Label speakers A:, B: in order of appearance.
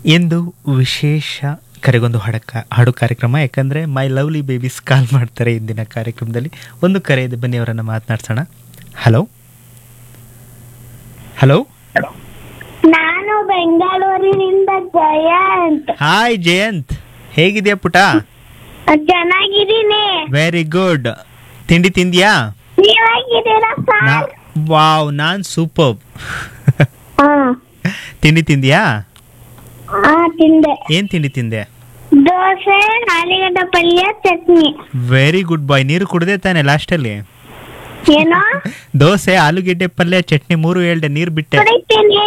A: ಎಂದು ವಿಶೇಷ ಕರೆಗೊಂದು ಹಡಕ ಹಾಡು ಕಾರ್ಯಕ್ರಮ ಯಾಕಂದರೆ ಮೈ ಲವ್ಲಿ ಬೇಬೀಸ್ ಕಾಲ್ ಮಾಡ್ತಾರೆ ಇಂದಿನ ಕಾರ್ಯಕ್ರಮದಲ್ಲಿ ಒಂದು ಕರೆ ಇದೆ ಬನ್ನಿ ಅವರನ್ನು ಮಾತನಾಡ್ಸೋಣ ಹಲೋ ಹಲೋ
B: ನಾನು ಬೆಂಗಳೂರಿನಿಂದ ಜಯಂತ್
A: ಹಾಯ್ ಜಯಂತ್ ಹೇಗಿದೆಯಾ ಪುಟ
B: ಚೆನ್ನಾಗಿದ್ದೀನಿ
A: ವೆರಿ ಗುಡ್ ತಿಂಡಿ ತಿಂದ್ಯಾ
B: ನೀವಾಗಿದ್ದೀರಾ
A: ನಾ
B: ಸರ್
A: ವಾವ್ ನಾನ್ ಸೂಪರ್
B: ಹಾ
A: ತಿಂಡಿ ತಿಂದ್ಯಾ
B: ಹಾ ತಿಂದೆ
A: ಏನ್ ತಿಂಡಿ ತಿಂದೆ
B: ದೋಸೆ ಆಲೂಗಡ್ಡೆ ಪಲ್ಯ ಚಟ್ನಿ
A: ವೆರಿ ಗುಡ್ ಬಾಯ್ ನೀರು ಕುಡ್ದೆ ತಾನೆ ಲಾಸ್ಟಲ್ಲಿ
B: ಏನೋ
A: ದೋಸೆ ಆಲೂಗೆಡ್ಡೆ ಪಲ್ಯ ಚಟ್ನಿ ಮೂರು ಹೇಳ್ದೆ ನೀರು ಬಿಟ್ಟೆ
B: ಕುಡಿತೀನಿ